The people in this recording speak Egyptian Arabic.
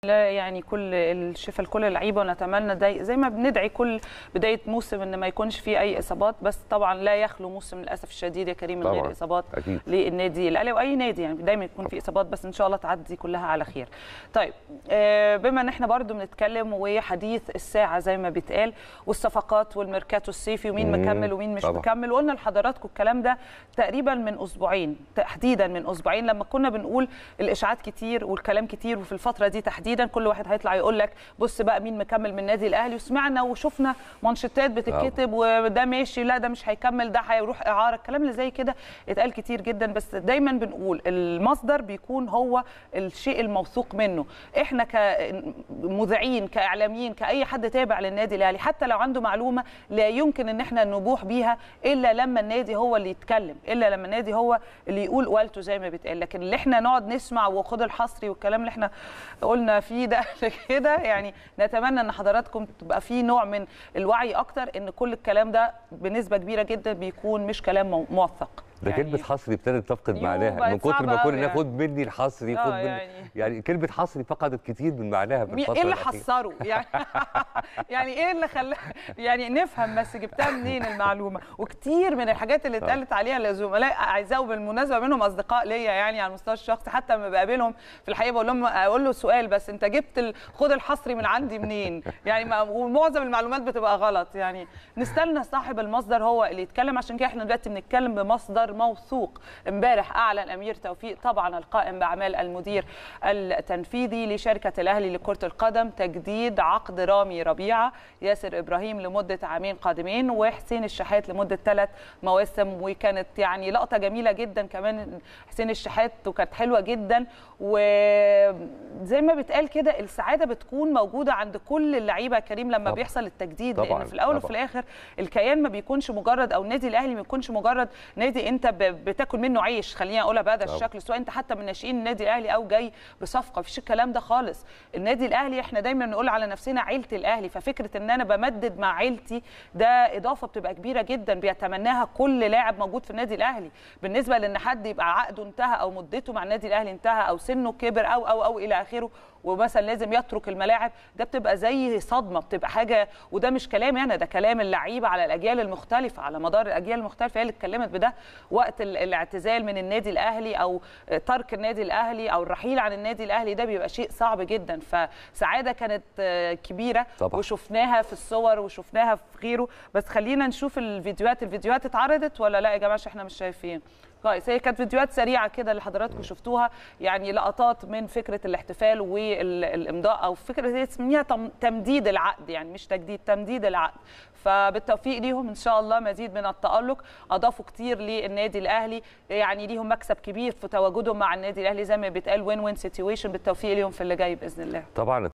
لا يعني كل الشفاء لكل اللعيبه ونتمنى داي زي ما بندعي كل بدايه موسم ان ما يكونش فيه اي اصابات بس طبعا لا يخلو موسم للاسف الشديد يا كريم من غير طبعاً. اصابات أكيد. للنادي الاهلي واي نادي يعني دايما يكون في اصابات بس ان شاء الله تعدي كلها على خير. طيب آه، بما ان احنا برضو بنتكلم وحديث الساعه زي ما بيتقال والصفقات والميركاتو الصيفي ومين مم، مكمل ومين مش طبعاً. مكمل وقلنا لحضراتكم الكلام ده تقريبا من اسبوعين تحديدا من اسبوعين لما كنا بنقول الاشاعات كتير والكلام كتير وفي الفتره دي تحديدا كل واحد هيطلع يقول لك بص بقى مين مكمل من النادي الاهلي وسمعنا وشفنا مانشيتات بتتكتب وده ماشي لا ده مش هيكمل ده هيروح اعاره الكلام اللي زي كده اتقال كتير جدا بس دايما بنقول المصدر بيكون هو الشيء الموثوق منه احنا كمذيعين كاعلاميين كاي حد تابع للنادي الاهلي حتى لو عنده معلومه لا يمكن ان احنا نبوح بيها الا لما النادي هو اللي يتكلم الا لما النادي هو اللي يقول قولته زي ما بيتقال لكن اللي احنا نقعد نسمع وخد الحصري والكلام اللي احنا قلنا فيه ده كده يعني نتمنى ان حضراتكم تبقى في نوع من الوعي اكتر ان كل الكلام ده بنسبه كبيره جدا بيكون مش كلام مو- موثق ده يعني كلمة حصري ابتدت تفقد يو معناها بقت من كتر صعبة ما أوي كنا يعني. ناخد مني الحصري آه خد مني يعني. يعني كلمة حصري فقدت كتير من معناها في مي- الفترة ايه اللي الأخيرة. حصره يعني يعني ايه اللي خلى يعني نفهم بس جبتها منين المعلومه وكتير من الحاجات اللي اتقالت عليها لزملاء اعزاء وبالمناسبه منهم اصدقاء ليا يعني على المستوى الشخصي حتى لما بقابلهم في الحقيقه بقول لهم اقول له سؤال بس انت جبت ال- خد الحصري من عندي منين يعني ما ومعظم المعلومات بتبقى غلط يعني نستنى صاحب المصدر هو اللي يتكلم عشان كده احنا دلوقتي بنتكلم بمصدر موثوق امبارح اعلن امير توفيق طبعا القائم باعمال المدير التنفيذي لشركه الاهلي لكره القدم تجديد عقد رامي ربيعه ياسر ابراهيم لمده عامين قادمين وحسين الشحات لمده ثلاث مواسم وكانت يعني لقطه جميله جدا كمان حسين الشحات وكانت حلوه جدا وزي ما بيتقال كده السعاده بتكون موجوده عند كل اللعيبه يا كريم لما طبعاً. بيحصل التجديد طبعاً، لان في الاول وفي طبعاً. الاخر الكيان ما بيكونش مجرد او النادي الاهلي ما بيكونش مجرد نادي انت ب- بتاكل منه عيش خليني اقولها بهذا طبعاً. الشكل سواء انت حتى من ناشئين النادي الاهلي او جاي بصفقه مفيش الكلام ده خالص النادي الاهلي احنا دايما نقول على نفسنا عيله الاهلي ففكره ان انا بمدد مع عيلتي ده اضافه بتبقى كبيره جدا بيتمناها كل لاعب موجود في النادي الاهلي بالنسبه لان حد يبقى عقده انتهى او مدته مع النادي الاهلي انتهى او سنه كبر او او او الى اخره ومثلا لازم يترك الملاعب ده بتبقى زي صدمه بتبقى حاجه وده مش كلامي انا ده كلام اللعيبه على الاجيال المختلفه على مدار الاجيال المختلفه هي اللي اتكلمت بده وقت ال- الاعتزال من النادي الاهلي او ترك النادي الاهلي او الرحيل عن النادي الاهلي ده بيبقى شيء صعب جدا فسعاده كانت آه، كبيره طبعاً. وشفناها في الصور وشفناها في غيره بس خلينا نشوف الفيديوهات الفيديوهات اتعرضت ولا لا يا جماعه عشان احنا مش شايفين كويس هي كانت فيديوهات سريعه كده اللي حضراتكم شفتوها يعني لقطات من فكره الاحتفال والامضاء او فكره هي تسميها تم- تمديد العقد يعني مش تجديد تمديد العقد فبالتوفيق ليهم ان شاء الله مزيد من التالق اضافوا كتير للنادي الاهلي يعني ليهم مكسب كبير في تواجدهم مع النادي الاهلي زي ما بيتقال وين وين سيتويشن بالتوفيق ليهم في اللي جاي باذن الله طبعا